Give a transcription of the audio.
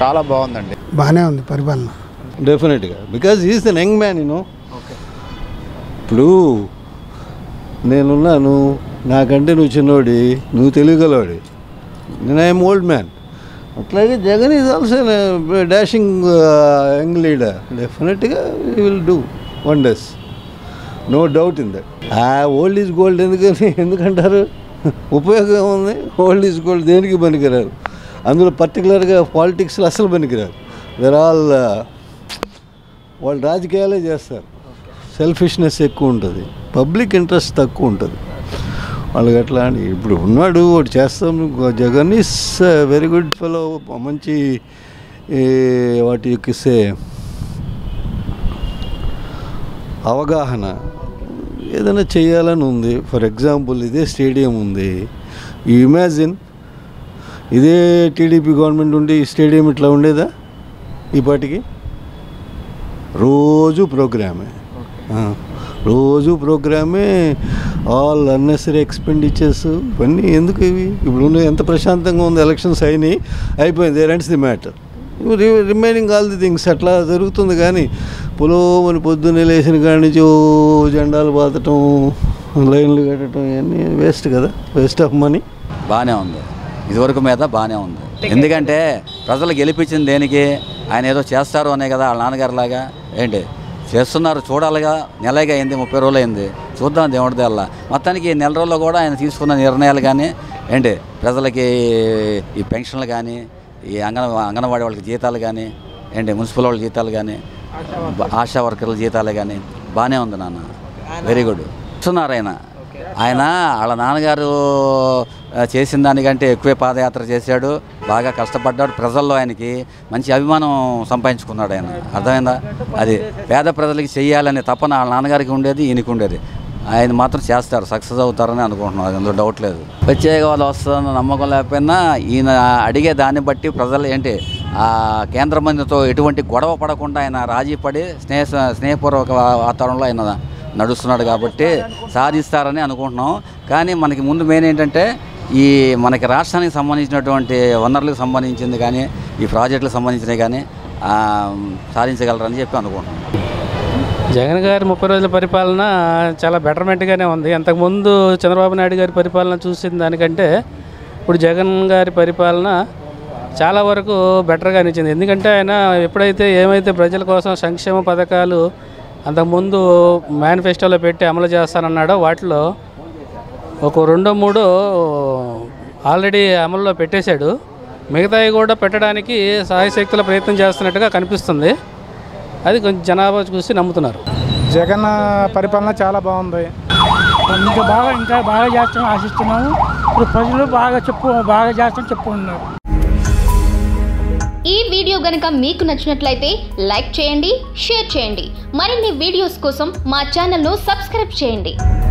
చాలా బాగుందండి బాగానే ఉంది పరిపాలన డెఫినెట్గా because is the young man you know ఇప్పుడు నేనున్నాను నాకంటే నువ్వు చిన్నోడి నువ్వు తెలియగలవాడి నేను ఐఎమ్ ఓల్డ్ మ్యాన్ అట్లాగే Jagan is also dashing young leader డెఫినెట్గా you will do wonders no doubt in that ah old is gold ఎందుకని ఎందుకంటారు ఉపయోగం ఉంది ఓల్డ్ ఈజ్ గోల్డ్ దేనికి పనికిరారు అందులో పర్టికులర్గా పాలిటిక్స్లో అసలు పనికిరారు దర్ ఆల్ వాళ్ళు రాజకీయాలే చేస్తారు సెల్ఫిష్నెస్ ఎక్కువ ఉంటుంది పబ్లిక్ ఇంట్రెస్ట్ తక్కువ ఉంటుంది వాళ్ళకి ఎట్లా అని ఇప్పుడు ఉన్నాడు వాడు చేస్తాం Jagan is very good fellow మంచి వాటి యొక్కిస్తే అవగాహన ఏదైనా చేయాలని ఉంది ఫర్ ఎగ్జాంపుల్ ఇదే స్టేడియం ఉంది ఈ ఇమాజిన్ ఇదే టీడీపీ గవర్నమెంట్ ఉండి ఈ స్టేడియం ఇట్లా ఉండేదా ఈ పాటికి రోజు ప్రోగ్రామే ఆ, రోజు ప్రోగ్రామే ఆల్ అన్నెసరీ ఎక్స్పెండిచర్స్ ఇవన్నీ ఎందుకు ఇవి ఇప్పుడు ఉన్న ఎంత ప్రశాంతంగా ఉంది ఎలక్షన్స్ అయినాయి అయిపోయింది there ends the matter remaining all the things అట్లా జరుగుతుంది కానీ పొలోమని పొద్దున్నే లేచిన కాడి నుంచి ఓ జెండాలు బాతటం లైన్లు కట్టడం ఇవన్నీ వేస్ట్ కదా వేస్ట్ ఆఫ్ మనీ బాగానే ఉంది ఇదివరకు మీద బాగానే ఉంది ఎందుకంటే ప్రజలు గెలిపించింది దేనికి ఆయన ఏదో చేస్తారు అనే కదా వాళ్ళ నాన్నగారు లాగా ఏంటి చేస్తున్నారు చూడాలిగా నెలగా అయింది ముప్పై రోజులు అయింది చూద్దాం దేవుడి దల్ల మొత్తానికి ఈ నెల రోజుల్లో కూడా ఆయన తీసుకున్న నిర్ణయాలు కానీ ఏంటి ప్రజలకి ఈ పెన్షన్లు కానీ ఈ అంగన అంగన్వాడీ వాళ్ళకి జీతాలు కానీ ఏంటి మున్సిపల్ వాళ్ళ జీతాలు కానీ ఆశా వర్కర్ల జీతాలు కానీ బాగానే ఉంది నాన్న వెరీ గుడ్ చూస్తున్నారు ఆయన ఆయన వాళ్ళ నాన్నగారు ఆ, చేసిన దానికంటే ఎక్కువే పాదయాత్ర చేశాడు బాగా కష్టపడ్డాడు ప్రజల్లో ఆయనకి మంచి అభిమానం సంపాదించుకున్నాడు ఆయన అర్థమైందా అది పేద ప్రజలకి చెయ్యాలనే తపన వాళ్ళ నాన్నగారికి ఉండేది ఈయనకి ఉండేది ఆయన మాత్రం చేస్తారు సక్సెస్ అవుతారని అనుకుంటున్నాను అది అందులో డౌట్ లేదు ప్రత్యేక వాళ్ళు వస్తుందన్న నమ్మకం లేకపోయినా ఈయన అడిగే దాన్ని బట్టి ప్రజలు ఏంటి ఆ కేంద్ర మంత్రితో ఎటువంటి గొడవ పడకుండా ఆయన రాజీ పడి స్నేహ స్నేహపూర్వక వా- వాతావరణంలో ఆయన నడుస్తున్నాడు కాబట్టి సాధిస్తారని అనుకుంటున్నాం కానీ మనకి ముందు మెయిన్ ఏంటంటే ఈ మనకి రాష్ట్రానికి సంబంధించినటువంటి వనరులకు సంబంధించింది కానీ ఈ ప్రాజెక్టులకు సంబంధించినవి కానీ ఆ, సాధించగలరని చెప్పి అనుకుంటున్నాం జగన్ గారి ముప్పై రోజుల పరిపాలన చాలా బెటర్మెంట్గానే ఉంది అంతకుముందు చంద్రబాబు నాయుడు గారి పరిపాలన చూసిన దానికంటే ఇప్పుడు జగన్ గారి పరిపాలన చాలా వరకు బెటర్గా అనిపించింది ఎందుకంటే ఆయన ఎప్పుడైతే ఏమైతే ప్రజల కోసం సంక్షేమ పథకాలు అంతకుముందు మేనిఫెస్టోలో పెట్టి అమలు చేస్తానన్నాడో వాటిలో ఒక రెండో మూడో ఆల్రెడీ అమల్లో పెట్టేశాడు మిగతావి కూడా పెట్టడానికి సాయశక్తుల ప్రయత్నం చేస్తున్నట్టుగా కనిపిస్తుంది అది కొంచెం జనాభా చూసి నమ్ముతున్నారు జగన్ పరిపాలన చాలా బాగుంది ఇంకా బాగా ఇంకా బాగా చేస్తామని ఆశిస్తున్నాము ఇప్పుడు ప్రజలు బాగా చెప్పు బాగా చేస్తామని చెప్పుకుంటున్నారు ఈ వీడియో గనుక మీకు నచ్చినట్లయితే లైక్ చేయండి షేర్ చేయండి మరిన్ని వీడియోస్ కోసం మా ఛానల్ను సబ్స్క్రైబ్ చేయండి